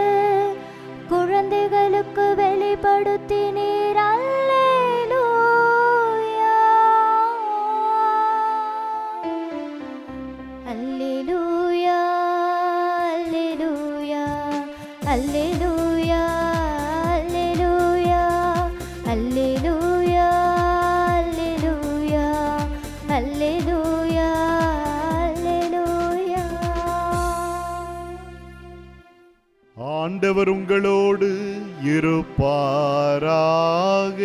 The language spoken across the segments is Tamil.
குழந்தைகளுக்கு வெளிப்படுத்தினீர் அல்லேலூயா அல்லேலூயா அல்லேலூயா அல்லேலூயா அல்லேலூயா அல்லேலூயா அல்லேலூயா அல்லேலூயா ஆண்டவர் உங்களோடு இருப்பாராக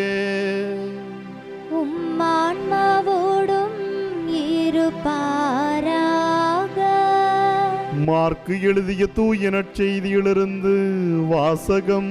உம் ஆன்மாவோடும் இருப்பாராக மார்க்கு எழுதிய தூய நற்செய்தியிலிருந்து வாசகம்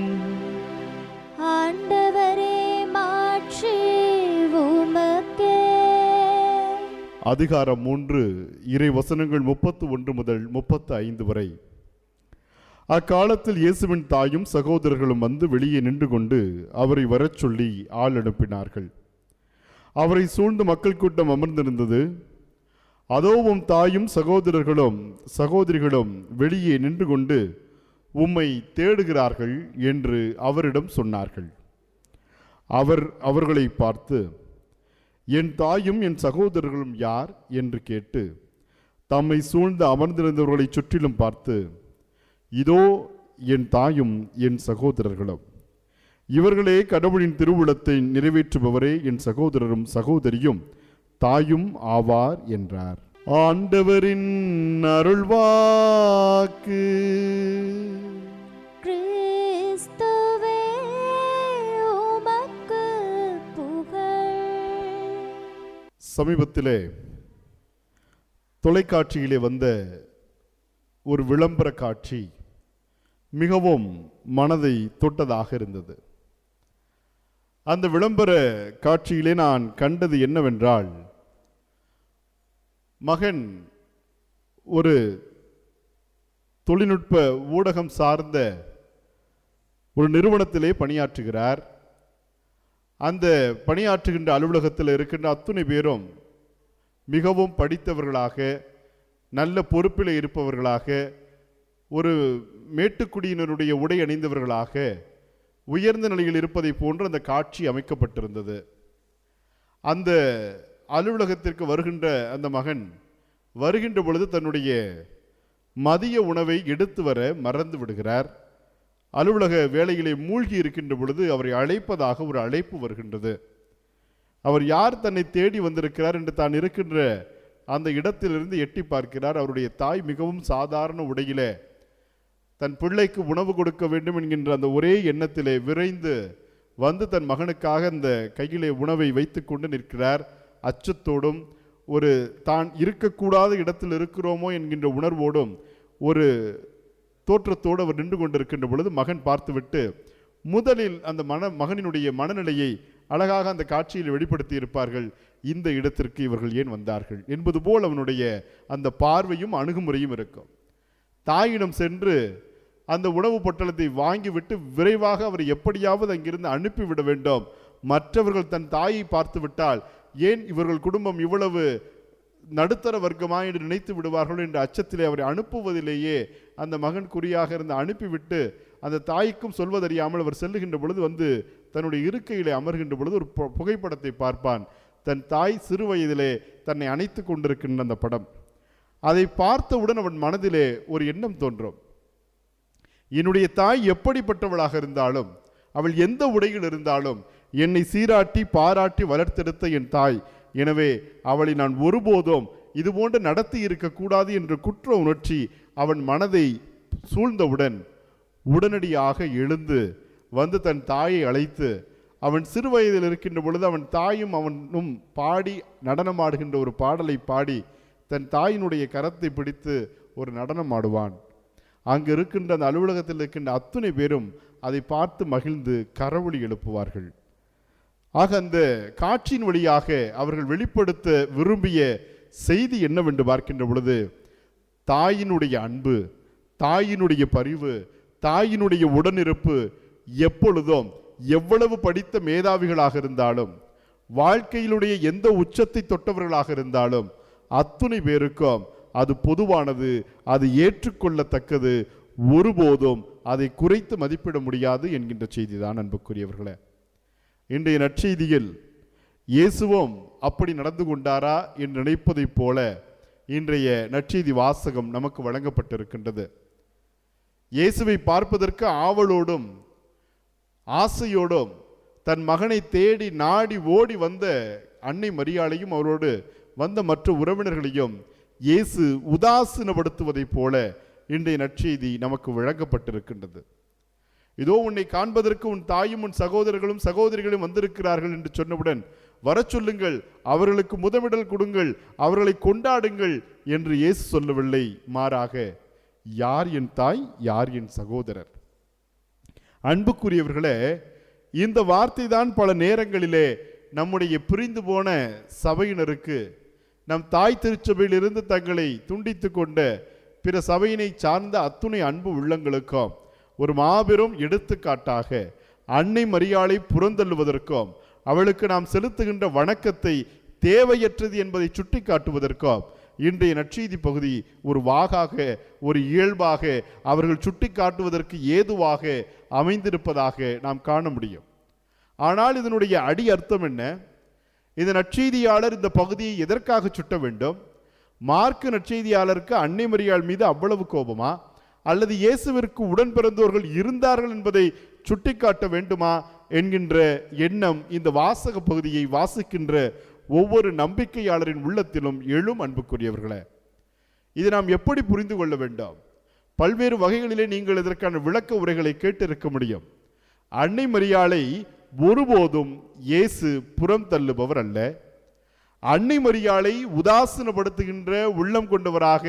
ஆண்டவரே மாற்றி உமக்கே அதிகாரம் மூன்று இறை வசனங்கள் முப்பத்து ஒன்று முதல் முப்பத்து ஐந்து வரை அக்காலத்தில் இயேசுவின் தாயும் சகோதரர்களும் வந்து வெளியே நின்று கொண்டு அவரை வரச் சொல்லி ஆள் அனுப்பினார்கள் அவரை சூழ்ந்து மக்கள் கூட்டம் அமர்ந்திருந்தது அதோ உம் தாயும் சகோதரர்களும் சகோதரிகளும் வெளியே நின்று கொண்டு உம்மை தேடுகிறார்கள் என்று அவரிடம் சொன்னார்கள் அவர் அவர்களை பார்த்து என் தாயும் என் சகோதரர்களும் யார் என்று கேட்டு தம்மை சூழ்ந்து அமர்ந்திருந்தவர்களை சுற்றிலும் பார்த்து இதோ என் தாயும் என் சகோதரர்களும் இவர்களே கடவுளின் திருவுளத்தை நிறைவேற்றுபவரே என் சகோதரரும் சகோதரியும் தாயும் ஆவார் என்றார் ஆண்டவரின் அருள்வாக்கு கிறிஸ்துவே உமக்கு புகழ் சமீபத்திலே தொலைக்காட்சியிலே வந்த ஒரு விளம்பர காட்சி மிகவும் மனதை தொட்டதாக இருந்தது அந்த விளம்பர காட்சியிலே நான் கண்டது என்னவென்றால் மகன் ஒரு தொழில்நுட்ப ஊடகம் சார்ந்த ஒரு நிறுவனத்திலே பணியாற்றுகிறார் அந்த பணியாற்றுகின்ற அலுவலகத்தில் இருக்கின்ற அத்துணை பேரும் மிகவும் படித்தவர்களாக நல்ல பொறுப்பில் இருப்பவர்களாக ஒரு மேட்டுக்குடியினருடைய உடை அணிந்தவர்களாக உயர்ந்த நிலையில் இருப்பதை போன்று அந்த காட்சி அமைக்கப்பட்டிருந்தது அந்த அலுவலகத்திற்கு வருகின்ற அந்த மகன் வருகின்ற பொழுது தன்னுடைய மதிய உணவை எடுத்து வர மறந்து விடுகிறார் அலுவலக வேலையிலே மூழ்கி இருக்கின்ற பொழுது அவரை அழைப்பதாக ஒரு அழைப்பு வருகின்றது அவர் யார் தன்னை தேடி வந்திருக்கிறார் என்று தான் இருக்கின்ற அந்த இடத்திலிருந்து எட்டி பார்க்கிறார் அவருடைய தாய் மிகவும் சாதாரண உடையிலே தன் பிள்ளைக்கு உணவு கொடுக்க வேண்டும் என்கின்ற அந்த ஒரே எண்ணத்திலே விரைந்து வந்து தன் மகனுக்காக அந்த கையிலே உணவை வைத்துக்கொண்டு நிற்கிறார் அச்சத்தோடும் ஒரு தான் இருக்கக்கூடாத இடத்தில் இருக்கிறோமோ என்கின்ற உணர்வோடும் ஒரு தோற்றத்தோடு அவர் நின்று கொண்டிருக்கின்ற பொழுது மகன் பார்த்துவிட்டு முதலில் அந்த மன மகனினுடைய மனநிலையை அழகாக அந்த காட்சியில் வெளிப்படுத்தி இருப்பார்கள் இந்த இடத்திற்கு இவர்கள் ஏன் வந்தார்கள் என்பது போல் அவனுடைய அந்த பார்வையும் அணுகுமுறையும் இருக்கும் தாயிடம் சென்று அந்த உணவு பொட்டலத்தை வாங்கிவிட்டு விரைவாக அவர் எப்படியாவது அங்கிருந்து அனுப்பிவிட வேண்டும் மற்றவர்கள் தன் தாயை பார்த்து விட்டால் ஏன் இவர்கள் குடும்பம் இவ்வளவு நடுத்தர வர்க்கமா என்று நினைத்து விடுவார்கள் என்ற அச்சத்திலே அவரை அனுப்புவதிலேயே அந்த மகன் குறியாக இருந்து அனுப்பிவிட்டு அந்த தாய்க்கும் சொல்வதறியாமல் அவர் செல்லுகின்ற பொழுது வந்து தன்னுடைய இருக்கையிலே அமர்கின்ற பொழுது ஒரு பு- புகைப்படத்தை பார்ப்பான் தன் தாய் சிறு வயதிலே தன்னை அணைத்து கொண்டிருக்கின்ற அந்த படம் அதை பார்த்தவுடன் அவன் மனதிலே ஒரு எண்ணம் தோன்றும் என்னுடைய தாய் எப்படிப்பட்டவளாக இருந்தாலும் அவள் எந்த உடையில் இருந்தாலும் என்னை சீராட்டி பாராட்டி வளர்த்தெடுத்த என் தாய் எனவே அவளை நான் ஒருபோதும் இதுபோன்று நடத்தி இருக்கக்கூடாது என்ற குற்ற உணர்ச்சி அவன் மனதை சூழ்ந்தவுடன் உடனடியாக எழுந்து வந்து தன் தாயை அழைத்து அவன் சிறு வயதில் இருக்கின்ற பொழுது அவன் தாயும் அவனும் பாடி நடனமாடுகின்ற ஒரு பாடலை பாடி தன் தாயினுடைய கரத்தை பிடித்து ஒரு நடனம் ஆடுவான் அங்கு இருக்கின்ற அந்த அலுவலகத்தில் இருக்கின்ற அத்துணை பேரும் அதை பார்த்து மகிழ்ந்து கரவொலி எழுப்புவார்கள் ஆக அந்த காட்சியின் வழியாக அவர்கள் வெளிப்படுத்த விரும்பிய செய்தி என்னவென்று பார்க்கின்ற பொழுது தாயினுடைய அன்பு தாயினுடைய பரிவு தாயினுடைய உடனிருப்பு எப்பொழுதும் எவ்வளவு படித்த மேதாவிகளாக இருந்தாலும் வாழ்க்கையிலுடைய எந்த உச்சத்தை தொட்டவர்களாக இருந்தாலும் அத்துணை பேருக்கும் அது பொதுவானது அது ஏற்றுக்கொள்ளத்தக்கது ஒருபோதும் அதை குறைத்து மதிப்பிட முடியாது என்கின்ற செய்திதான் அன்புக்குரியவர்களே இன்றைய நற்செய்தியில் இயேசுவும் அப்படி நடந்து கொண்டாரா என்று நினைப்பதைப் போல இன்றைய நற்செய்தி வாசகம் நமக்கு வழங்கப்பட்டிருக்கின்றது இயேசுவை பார்ப்பதற்கு ஆவலோடும் ஆசையோடும் தன் மகனை தேடி நாடி ஓடி வந்த அன்னை மரியாளையும் அவரோடு வந்த மற்ற உறவினர்களையும் இயேசு உதாசீனப்படுத்துவதைப் போல இன்றைய நற்செய்தி நமக்கு வழங்கப்பட்டிருக்கின்றது இதோ உன்னை காண்பதற்கு உன் தாயும் உன் சகோதரர்களும் சகோதரிகளும் வந்திருக்கிறார்கள் என்று சொன்னவுடன் வரச் சொல்லுங்கள் அவர்களுக்கு முதலிடல் கொடுங்கள் அவர்களை கொண்டாடுங்கள் என்று இயேசு சொல்லவில்லை மாறாக யார் என் தாய் யார் என் சகோதரர் அன்புக்குரியவர்களே இந்த வார்த்தை தான் பல நேரங்களிலே நம்முடைய பிரிந்து போன சபையினருக்கு நம் தாய் திருச்சபையிலிருந்து தங்களை துண்டித்து கொண்ட பிற சபையினை சார்ந்த அத்துணை அன்பு உள்ளங்களுக்கும் ஒரு மாபெரும் எடுத்துக்காட்டாக அன்னை மரியாளை புறந்தள்ளுவதற்கும் அவளுக்கு நாம் செலுத்துகின்ற வணக்கத்தை தேவையற்றது என்பதை சுட்டிக்காட்டுவதற்கும் இன்றைய நற்செய்தி பகுதி ஒரு வாகாக ஒரு இயல்பாக அவர்கள் சுட்டிக்காட்டுவதற்கு ஏதுவாக அமைந்திருப்பதாக நாம் காண முடியும் ஆனால் இதனுடைய அடி அர்த்தம் என்ன இந்த நற்செய்தியாளர் இந்த பகுதியை எதற்காக சுட்ட வேண்டும் மார்க்கு நற்செய்தியாளருக்கு அன்னை மரியாள் மீது அவ்வளவு கோபமா அல்லது இயேசுவிற்கு உடன் பிறந்தோர்கள் இருந்தார்கள் என்பதை சுட்டிக்காட்ட வேண்டுமா என்கின்ற எண்ணம் இந்த வாசக பகுதியை வாசிக்கின்ற ஒவ்வொரு நம்பிக்கையாளரின் உள்ளத்திலும் எழும் அன்புக்குரியவர்களே இதை நாம் எப்படி புரிந்து கொள்ள வேண்டும் பல்வேறு வகைகளிலே நீங்கள் இதற்கான விளக்க உரைகளை கேட்டிருக்க முடியும் அன்னை மரியாளை ஒருபோதும் இயேசு புறம் தள்ளுபவர் அல்ல அன்னை மரியாளை உதாசீனப்படுத்துகின்ற உள்ளம் கொண்டவராக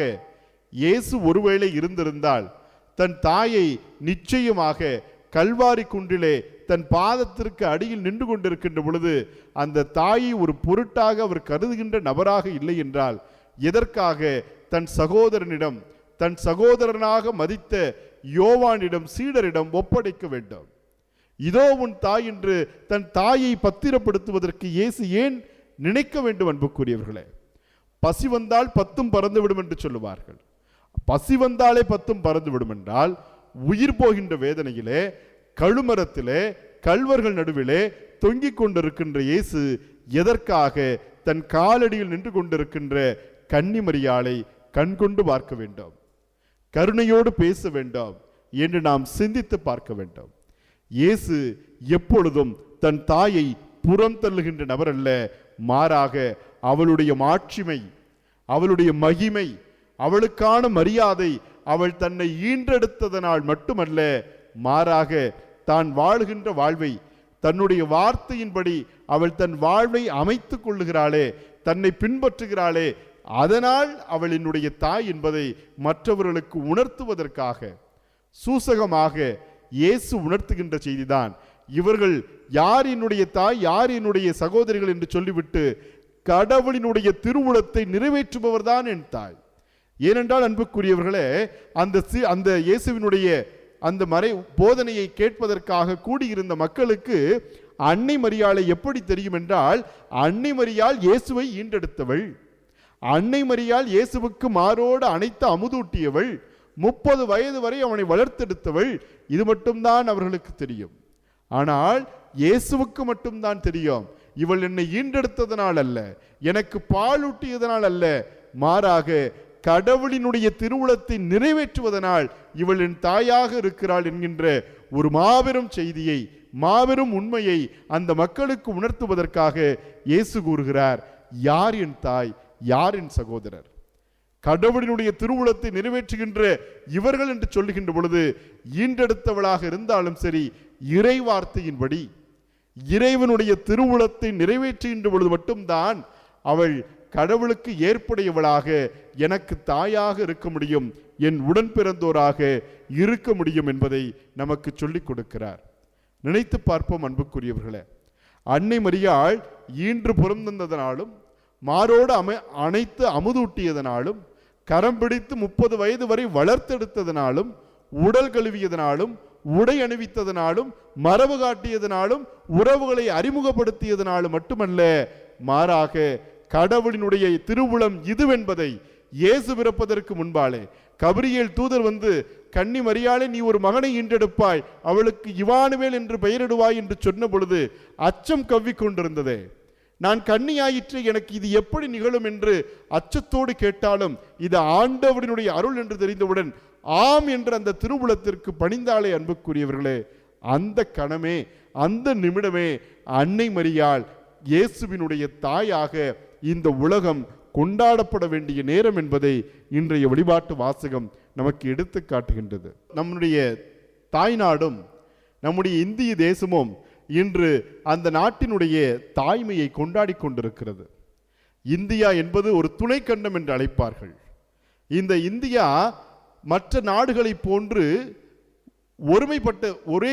இயேசு ஒருவேளை இருந்திருந்தால் தன் தாயை நிச்சயமாக கல்வாரி குன்றிலே தன் பாதத்திற்கு அடியில் நின்று கொண்டிருக்கின்ற பொழுது அந்த தாயை ஒரு பொருட்டாக அவர் கருதுகின்ற நபராக இல்லை என்றால் எதற்காக தன் சகோதரனிடம் தன் சகோதரனாக மதித்த யோவானிடம் சீடரிடம் ஒப்படைக்க வேண்டும் இதோ உன் தாய் என்று தன் தாயை பத்திரப்படுத்துவதற்கு இயேசு ஏன் நினைக்க வேண்டும் அன்புக்குரியவர்களே பசி வந்தால் பத்தும் பறந்து விடும் என்று சொல்லுவார்கள் பசி வந்தாலே பத்தும் பறந்து விடும் என்றால் உயிர் போகின்ற வேதனையிலே கழுமரத்திலே கல்வர்கள் நடுவிலே தொங்கிக் கொண்டிருக்கின்ற இயேசு எதற்காக தன் காலடியில் நின்று கொண்டிருக்கின்ற கன்னிமரியாளை கண்கொண்டு பார்க்க வேண்டும் கருணையோடு பேச வேண்டாம் என்று நாம் சிந்தித்து பார்க்க வேண்டும் இயேசு எப்பொழுதும் தன் தாயை புறம் தள்ளுகின்ற நபர் அல்ல மாறாக அவளுடைய மாட்சிமை அவளுடைய மகிமை அவளுக்கான மரியாதை அவள் தன்னை ஈன்றெடுத்ததனால் மட்டுமல்ல மாறாக தான் வாழ்கின்ற வாழ்வை தன்னுடைய வார்த்தையின்படி அவள் தன் வாழ்வை அமைத்துக் கொள்ளுகிறாளே தன்னை பின்பற்றுகிறாளே அதனால் அவள் என்னுடைய தாய் என்பதை மற்றவர்களுக்கு உணர்த்துவதற்காக சூசகமாக இயேசு உணர்த்துகின்ற செய்திதான் இவர்கள் யார் என்னுடைய தாய் யார் என்னுடைய சகோதரிகள் என்று சொல்லிவிட்டு கடவுளினுடைய திருவுளத்தை நிறைவேற்றுபவர்தான் என் தாய் ஏனென்றால் அன்புக்குரியவர்களே அந்த சி அந்த இயேசுவினுடைய அந்த மறை போதனையை கேட்பதற்காக கூடியிருந்த மக்களுக்கு அன்னை மரியாளை எப்படி தெரியும் என்றால் அன்னை மரியாள் இயேசுவை ஈண்டெடுத்தவள் அன்னை மரியாள் இயேசுவுக்கு மாரோடு அணைத்து அமுதூட்டியவள் முப்பது வயது வரை அவனை வளர்த்தெடுத்தவள் இது மட்டும்தான் அவர்களுக்கு தெரியும் ஆனால் இயேசுவுக்கு மட்டும்தான் தெரியும் இவள் என்னை ஈண்டெடுத்ததனால் அல்ல எனக்கு பாலூட்டியதனால் அல்ல மாறாக கடவுளினுடைய திருவுளத்தை நிறைவேற்றுவதனால் இவள் என் தாயாக இருக்கிறாள் என்கின்ற ஒரு மாபெரும் செய்தியை மாபெரும் உண்மையை அந்த மக்களுக்கு உணர்த்துவதற்காக இயேசு கூறுகிறார் யார் என் தாய் யார் என் சகோதரர் கடவுளினுடைய திருவுளத்தை நிறைவேற்றுகின்ற இவர்கள் என்று சொல்லுகின்ற பொழுது ஈண்டெடுத்தவளாக இருந்தாலும் சரி இறை வார்த்தையின்படி இறைவனுடைய திருவுளத்தை நிறைவேற்றுகின்ற பொழுது மட்டும்தான் அவள் கடவுளுக்கு ஏற்புடையவளாக எனக்கு தாயாக இருக்க முடியும் என் உடன் பிறந்தோராக இருக்க முடியும் என்பதை நமக்கு சொல்லிக் கொடுக்கிறார் நினைத்து பார்ப்போம் அன்புக்குரியவர்களே அன்னை மரியாள் ஈன்று பிறந்ததனாலும் மாரோடு அமை அணைத்து அமுதூட்டியதனாலும் கரம் பிடித்து முப்பது வயது வரை வளர்த்தெடுத்ததனாலும் உடல் கழுவியதனாலும் உடை அணிவித்ததனாலும் மரபு காட்டியதனாலும் உறவுகளை அறிமுகப்படுத்தியதனாலும் மட்டுமல்ல மாறாக கடவுளினுடைய திருவுளம் இதுவென்பதை இயேசு பிறப்பதற்கு முன்பாலே கபிரியேல் தூதர் வந்து கன்னி மரியாளே நீ ஒரு மகனை ஈன்றெடுப்பாய் அவளுக்கு இவானுவேல் என்று பெயரிடுவாய் என்று சொன்ன பொழுது அச்சம் கவ்விக் கொண்டிருந்ததே நான் கன்னியாயிற்று எனக்கு இது எப்படி நிகழும் என்று அச்சத்தோடு கேட்டாலும் இது ஆண்டவரினுடைய அருள் என்று தெரிந்தவுடன் ஆம் என்ற அந்த திருவுளத்திற்கு பணிந்தாலே அன்புக்குரியவர்களே அந்த கணமே அந்த நிமிடமே அன்னை மரியாள் இயேசுவினுடைய தாயாக இந்த உலகம் கொண்டாடப்பட வேண்டிய நேரம் என்பதை இன்றைய வழிபாட்டு வாசகம் நமக்கு எடுத்து காட்டுகின்றது நம்முடைய தாய்நாடும் நம்முடைய இந்திய தேசமும் இன்று அந்த நாட்டினுடைய தாய்மையை கொண்டாடி கொண்டிருக்கிறது இந்தியா என்பது ஒரு துணை கண்டம் என்று அழைப்பார்கள் இந்த இந்தியா மற்ற நாடுகளைப் போன்று ஒருமைப்பட்ட ஒரே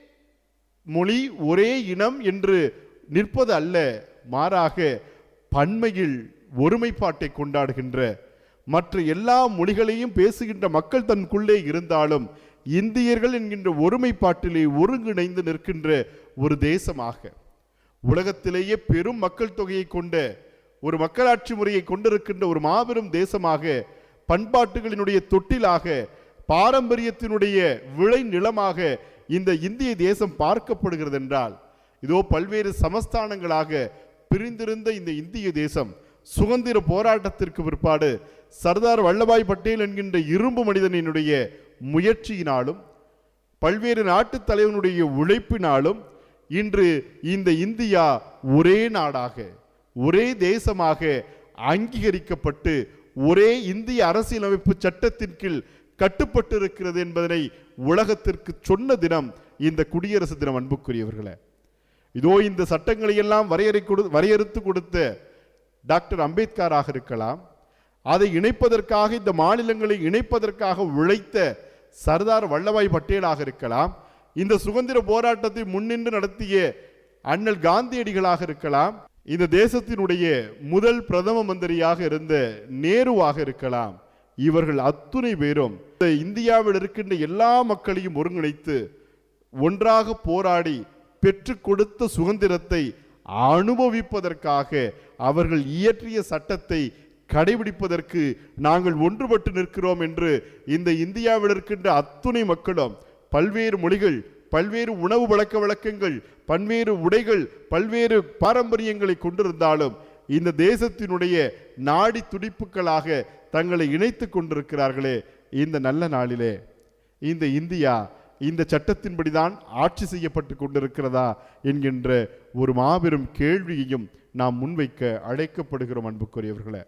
மொழி ஒரே இனம் என்று நிற்பது அல்ல மாறாக பன்மையில் ஒருமைப்பாட்டை கொண்டாடுகின்ற மற்ற எல்லா மொழிகளையும் பேசுகின்ற மக்கள் தனக்குள்ளே இருந்தாலும் இந்தியர்கள் என்கின்ற ஒருமைப்பாட்டிலே ஒருங்கிணைந்து நிற்கின்ற ஒரு தேசமாக உலகத்திலேயே பெரும் மக்கள் தொகையை கொண்ட ஒரு மக்களாட்சி முறையை கொண்டிருக்கின்ற ஒரு மாபெரும் தேசமாக பண்பாட்டுகளினுடைய தொட்டிலாக பாரம்பரியத்தினுடைய விளை நிலமாக இந்த இந்திய தேசம் பார்க்கப்படுகிறது என்றால் இதோ பல்வேறு சமஸ்தானங்களாக பிரிந்திருந்த இந்த இந்திய தேசம் சுதந்திர போராட்டத்திற்கு பிற்பாடு சர்தார் வல்லபாய் பட்டேல் என்கின்ற இரும்பு மனிதனினுடைய முயற்சியினாலும் பல்வேறு நாட்டுத் தலைவனுடைய உழைப்பினாலும் இன்று இந்த இந்தியா ஒரே நாடாக ஒரே தேசமாக அங்கீகரிக்கப்பட்டு ஒரே இந்திய அரசியலமைப்பு சட்டத்தின் கீழ் கட்டுப்பட்டு இருக்கிறது என்பதனை உலகத்திற்கு சொன்ன தினம் இந்த குடியரசு தினம் அன்புக்குரியவர்களே இதோ இந்த சட்டங்களை எல்லாம் வரையறை கொடு வரையறுத்து கொடுத்த டாக்டர் அம்பேத்கராக இருக்கலாம் அதை இணைப்பதற்காக இந்த மாநிலங்களை இணைப்பதற்காக உழைத்த சர்தார் வல்லபாய் பட்டேலாக இருக்கலாம் இந்த சுதந்திர போராட்டத்தை முன்னின்று நடத்திய அண்ணல் காந்தியடிகளாக இருக்கலாம் இந்த தேசத்தினுடைய முதல் பிரதம மந்திரியாக இருந்த நேருவாக இருக்கலாம் இவர்கள் அத்துணை பேரும் இந்த இந்தியாவில் இருக்கின்ற எல்லா மக்களையும் ஒருங்கிணைத்து ஒன்றாக போராடி பெற்றுக் கொடுத்த சுதந்திரத்தை அனுபவிப்பதற்காக அவர்கள் இயற்றிய சட்டத்தை கடைபிடிப்பதற்கு நாங்கள் ஒன்றுபட்டு நிற்கிறோம் என்று இந்த இந்தியாவில் இருக்கின்ற அத்துணை மக்களும் பல்வேறு மொழிகள் பல்வேறு உணவு பழக்க வழக்கங்கள் பல்வேறு உடைகள் பல்வேறு பாரம்பரியங்களை கொண்டிருந்தாலும் இந்த தேசத்தினுடைய நாடி துடிப்புகளாக தங்களை இணைத்துக் கொண்டிருக்கிறார்களே இந்த நல்ல நாளிலே இந்த இந்தியா இந்த சட்டத்தின்படிதான் ஆட்சி செய்யப்பட்டு கொண்டிருக்கிறதா என்கின்ற ஒரு மாபெரும் கேள்வியையும் நாம் முன்வைக்க அழைக்கப்படுகிறோம் அன்புக்குரியவர்களே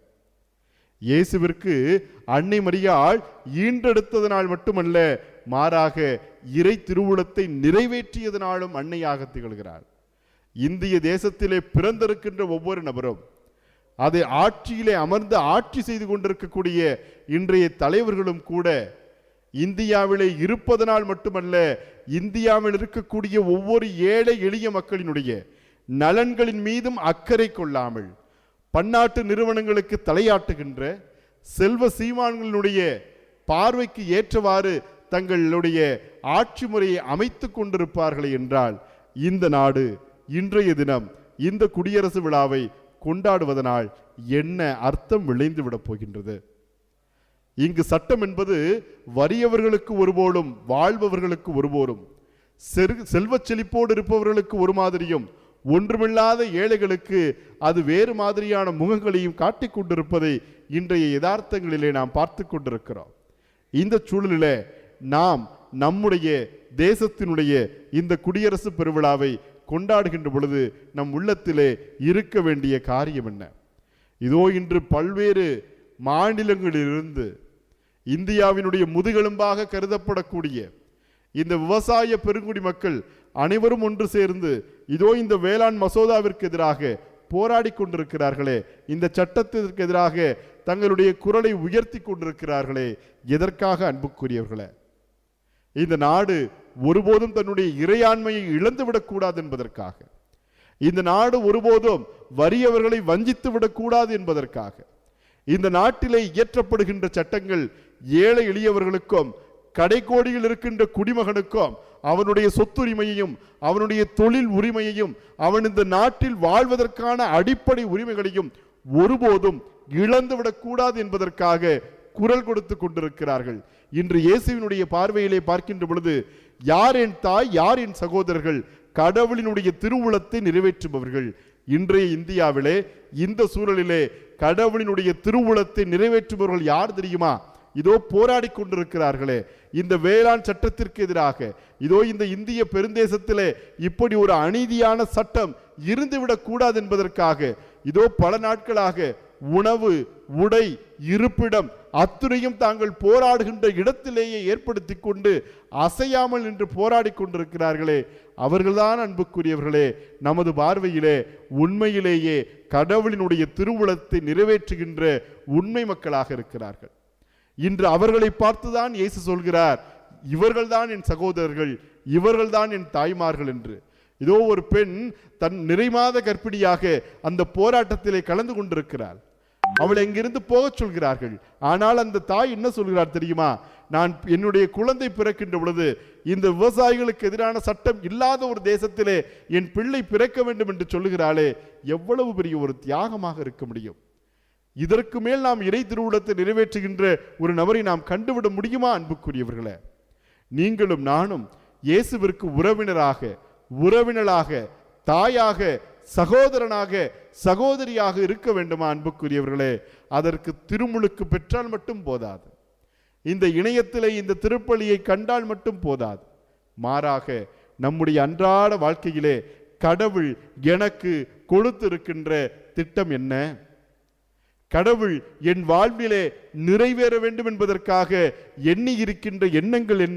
இயேசுவிற்கு அன்னை மரியாள் ஈன்றெடுத்ததனால் மட்டுமல்ல மாறாக இறை திருவுளத்தை நிறைவேற்றியதனாலும் அன்னையாக திகழ்கிறார் இந்திய தேசத்திலே பிறந்திருக்கின்ற ஒவ்வொரு நபரும் அதை ஆட்சியிலே அமர்ந்து ஆட்சி செய்து கொண்டிருக்கக்கூடிய இன்றைய தலைவர்களும் கூட இந்தியாவிலே இருப்பதனால் மட்டுமல்ல இந்தியாவில் இருக்கக்கூடிய ஒவ்வொரு ஏழை எளிய மக்களினுடைய நலன்களின் மீதும் அக்கறை கொள்ளாமல் பன்னாட்டு நிறுவனங்களுக்கு தலையாட்டுகின்ற செல்வ சீமான்களினுடைய பார்வைக்கு ஏற்றவாறு தங்களுடைய ஆட்சி முறையை அமைத்துக் கொண்டிருப்பார்கள் என்றால் இந்த நாடு இன்றைய தினம் இந்த குடியரசு விழாவை கொண்டாடுவதனால் என்ன அர்த்தம் விளைந்து விடப் போகின்றது இங்கு சட்டம் என்பது வறியவர்களுக்கு ஒருபோலும் வாழ்பவர்களுக்கு ஒருபோலும் செரு- செல்வச் செழிப்போடு இருப்பவர்களுக்கு ஒரு மாதிரியும் ஒன்றுமில்லாத ஏழைகளுக்கு அது வேறு மாதிரியான முகங்களையும் காட்டிக் கொண்டிருப்பதை இன்றைய யதார்த்தங்களிலே நாம் பார்த்து கொண்டிருக்கிறோம் இந்த சூழலிலே நாம் நம்முடைய தேசத்தினுடைய இந்த குடியரசு பெருவிழாவை கொண்டாடுகின்ற பொழுது நம் உள்ளத்திலே இருக்க வேண்டிய காரியம் என்ன இதோ இன்று பல்வேறு மாநிலங்களிலிருந்து இந்தியாவினுடைய முதுகெலும்பாக கருதப்படக்கூடிய இந்த விவசாய பெருங்குடி மக்கள் அனைவரும் ஒன்று சேர்ந்து இதோ இந்த வேளாண் மசோதாவிற்கு எதிராக போராடி கொண்டிருக்கிறார்களே இந்த சட்டத்திற்கு எதிராக தங்களுடைய குரலை உயர்த்தி கொண்டிருக்கிறார்களே எதற்காக அன்புக்குரியவர்களே இந்த நாடு ஒருபோதும் தன்னுடைய இறையாண்மையை இழந்துவிடக் கூடாது என்பதற்காக இந்த நாடு ஒருபோதும் வறியவர்களை வஞ்சித்து விடக்கூடாது என்பதற்காக இந்த நாட்டிலே இயற்றப்படுகின்ற சட்டங்கள் ஏழை எளியவர்களுக்கும் கடைக்கோடியில் இருக்கின்ற குடிமகனுக்கும் அவனுடைய சொத்துரிமையையும் அவனுடைய தொழில் உரிமையையும் அவன் இந்த நாட்டில் வாழ்வதற்கான அடிப்படை உரிமைகளையும் ஒருபோதும் இழந்துவிடக் கூடாது என்பதற்காக குரல் கொடுத்து கொண்டிருக்கிறார்கள் இன்று இயேசுவினுடைய பார்வையிலே பார்க்கின்ற பொழுது யார் என் தாய் யார் என் சகோதரர்கள் கடவுளினுடைய திருவுளத்தை நிறைவேற்றுபவர்கள் இன்றைய இந்தியாவிலே இந்த சூழலிலே கடவுளினுடைய திருவுளத்தை நிறைவேற்றுபவர்கள் யார் தெரியுமா இதோ போராடி கொண்டிருக்கிறார்களே இந்த வேளாண் சட்டத்திற்கு எதிராக இதோ இந்த இந்திய பெருந்தேசத்திலே இப்படி ஒரு அநீதியான சட்டம் இருந்துவிடக் கூடாது என்பதற்காக இதோ பல நாட்களாக உணவு உடை இருப்பிடம் அத்துணையும் தாங்கள் போராடுகின்ற இடத்திலேயே ஏற்படுத்தி கொண்டு அசையாமல் நின்று போராடி கொண்டிருக்கிறார்களே அவர்கள்தான் அன்புக்குரியவர்களே நமது பார்வையிலே உண்மையிலேயே கடவுளினுடைய திருவுளத்தை நிறைவேற்றுகின்ற உண்மை மக்களாக இருக்கிறார்கள் இன்று அவர்களை பார்த்துதான் இயேசு சொல்கிறார் இவர்கள்தான் என் சகோதரர்கள் இவர்கள்தான் என் தாய்மார்கள் என்று இதோ ஒரு பெண் தன் நிறைமாத கர்ப்பிணியாக அந்த போராட்டத்திலே கலந்து கொண்டிருக்கிறாள் அவளை எங்கிருந்து போகச் சொல்கிறார்கள் ஆனால் அந்த தாய் என்ன சொல்கிறார் தெரியுமா நான் என்னுடைய குழந்தை பிறக்கின்ற பொழுது இந்த விவசாயிகளுக்கு எதிரான சட்டம் இல்லாத ஒரு தேசத்திலே என் பிள்ளை பிறக்க வேண்டும் என்று சொல்லுகிறாளே எவ்வளவு பெரிய ஒரு தியாகமாக இருக்க முடியும் இதற்கு மேல் நாம் இறை திருவுளத்தை நிறைவேற்றுகின்ற ஒரு நபரை நாம் கண்டுவிட முடியுமா அன்புக்குரியவர்களே நீங்களும் நானும் இயேசுவிற்கு உறவினராக உறவினராக தாயாக சகோதரனாக சகோதரியாக இருக்க வேண்டுமா அன்புக்குரியவர்களே அதற்கு திருமுழுக்கு பெற்றால் மட்டும் போதாது இந்த இணையத்திலே இந்த திருப்பலியை கண்டால் மட்டும் போதாது மாறாக நம்முடைய அன்றாட வாழ்க்கையிலே கடவுள் எனக்கு கொடுத்திருக்கின்ற திட்டம் என்ன கடவுள் என் வாழ்விலே நிறைவேற வேண்டும் என்பதற்காக எண்ணி இருக்கின்ற எண்ணங்கள் என்ன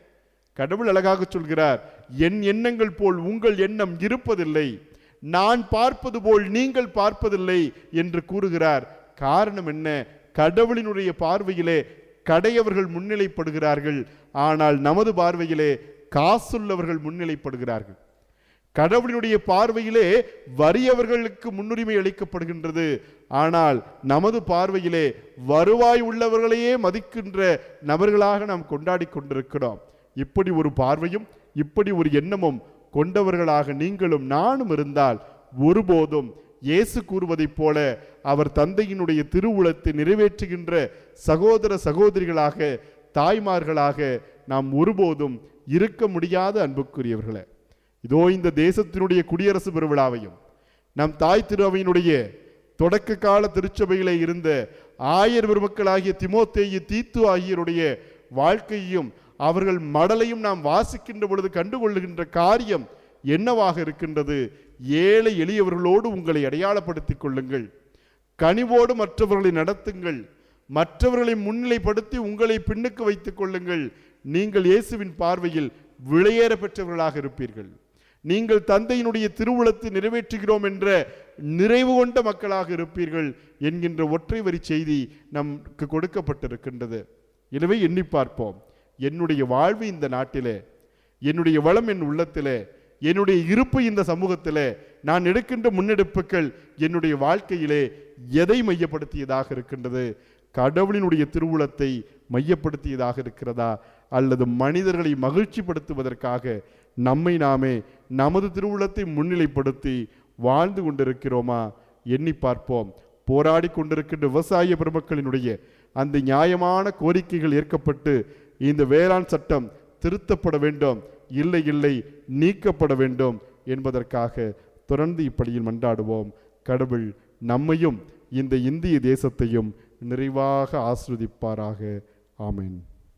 கடவுள் அழகாக சொல்கிறார் என் எண்ணங்கள் போல் உங்கள் எண்ணம் இருப்பதில்லை நான் பார்ப்பது போல் நீங்கள் பார்ப்பதில்லை என்று கூறுகிறார் காரணம் என்ன கடவுளினுடைய பார்வையிலே கடையவர்கள் முன்னிலைப்படுகிறார்கள் ஆனால் நமது பார்வையிலே காசுள்ளவர்கள் முன்னிலைப்படுகிறார்கள் கடவுளினுடைய பார்வையிலே வறியவர்களுக்கு முன்னுரிமை அளிக்கப்படுகின்றது ஆனால் நமது பார்வையிலே வருவாய் உள்ளவர்களையே மதிக்கின்ற நபர்களாக நாம் கொண்டாடி கொண்டிருக்கிறோம் இப்படி ஒரு பார்வையும் இப்படி ஒரு எண்ணமும் கொண்டவர்களாக நீங்களும் நானும் இருந்தால் ஒருபோதும் இயேசு கூறுவதைப் போல அவர் தந்தையினுடைய திருவுளத்தை நிறைவேற்றுகின்ற சகோதர சகோதரிகளாக தாய்மார்களாக நாம் ஒருபோதும் இருக்க முடியாத அன்புக்குரியவர்களே இதோ இந்த தேசத்தினுடைய குடியரசு பெருவிழாவையும் நம் தாய் திருவையினுடைய தொடக்க கால திருச்சபையிலே இருந்த ஆயர் பெருமக்களாகிய திமோத்தேயு தீத்து ஆகியோருடைய வாழ்க்கையையும் அவர்கள் மடலையும் நாம் வாசிக்கின்ற பொழுது கண்டுகொள்ளுகின்ற காரியம் என்னவாக இருக்கின்றது ஏழை எளியவர்களோடு உங்களை அடையாளப்படுத்திக் கொள்ளுங்கள் கனிவோடு மற்றவர்களை நடத்துங்கள் மற்றவர்களை முன்னிலைப்படுத்தி உங்களை பின்னுக்கு வைத்துக் கொள்ளுங்கள் நீங்கள் இயேசுவின் பார்வையில் விளையேற பெற்றவர்களாக இருப்பீர்கள் நீங்கள் தந்தையினுடைய திருவுளத்தை நிறைவேற்றுகிறோம் என்ற நிறைவு கொண்ட மக்களாக இருப்பீர்கள் என்கின்ற ஒற்றை வரி செய்தி நமக்கு கொடுக்கப்பட்டிருக்கின்றது எனவே எண்ணி பார்ப்போம் என்னுடைய வாழ்வு இந்த நாட்டிலே என்னுடைய வளம் என் உள்ளத்திலே என்னுடைய இருப்பு இந்த சமூகத்திலே நான் எடுக்கின்ற முன்னெடுப்புகள் என்னுடைய வாழ்க்கையிலே எதை மையப்படுத்தியதாக இருக்கின்றது கடவுளினுடைய திருவுளத்தை மையப்படுத்தியதாக இருக்கிறதா அல்லது மனிதர்களை மகிழ்ச்சிப்படுத்துவதற்காக நம்மை நாமே நமது திருவுளத்தை முன்னிலைப்படுத்தி வாழ்ந்து கொண்டிருக்கிறோமா எண்ணி பார்ப்போம் போராடி கொண்டிருக்கின்ற விவசாய பெருமக்களினுடைய அந்த நியாயமான கோரிக்கைகள் ஏற்கப்பட்டு இந்த வேளாண் சட்டம் திருத்தப்பட வேண்டும் இல்லை இல்லை நீக்கப்பட வேண்டும் என்பதற்காக தொடர்ந்து இப்படியில் மன்றாடுவோம் கடவுள் நம்மையும் இந்த இந்திய தேசத்தையும் நிறைவாக ஆஸ்ரதிப்பாராக ஆமென்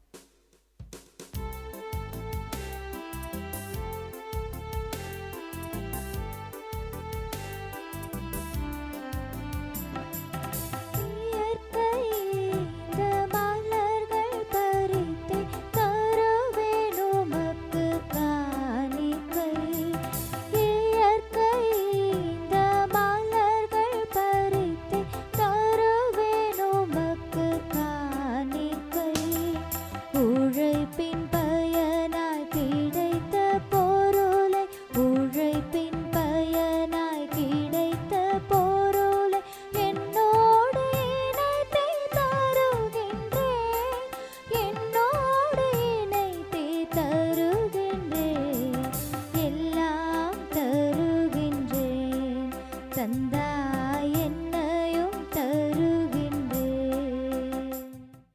இயற்கை இந்த மலர்கள் பறித்து தருவேன் உமக்கு காணிக்கை இயற்கை இந்த மலர்கள் பறித்து தருவேன் உமக்கு காணிக்கை உழைப்பின் பயனாய் கிடைத்த பொருளை உழைப்பின் பயனாய் கிடைத்த பொருளை என்னோடு இணைத்தே தருகின்றேன் என்னோடு இணைத்தே தருகின்றேன் எல்லாம் தருகின்றேன் தந்தாய் என்னையும் தருகின்றேன்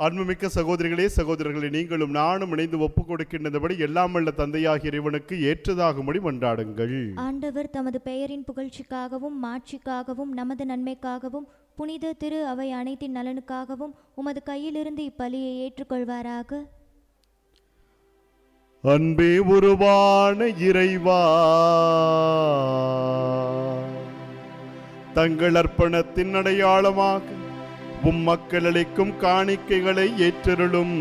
அன்புமிக்க சகோதரிகளே சகோதரர்களே நீங்களும் நானும் இணைந்து ஒப்புக் கொடுக்கின்றபடி எல்லாம் வல்ல தந்தையாகிய இறைவனுக்கு ஏற்றதாகும்படி மன்றாடுங்கள் ஆண்டவர் தமது பெயரின் புகழ்ச்சிக்காகவும் மாட்சிக்காகவும் நமது நன்மைக்காகவும் புனித திரு அவை அனைத்தின் நலனுக்காகவும் உமது கையிலிருந்து இப்பலியை ஏற்றுக்கொள்வாராக அன்பே உருவான இறைவா தங்கள் அர்ப்பணத்தின் அடையாளமாக உம் மக்கள் அளிக்கும் காணிக்கைகளை ஏற்றருளும்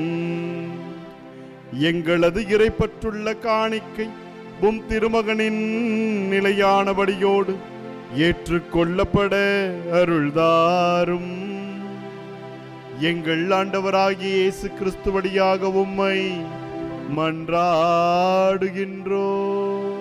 எங்களது இறைப்பற்றுள்ள காணிக்கை உம் திருமகனின் நிலையானபடியோடு ஏற்றுக்கொள்ளப்பட அருள்தாரும் எங்கள் ஆண்டவராகிய இயேசு கிறிஸ்து வழியாக உம்மை மன்றாடுகின்றோம்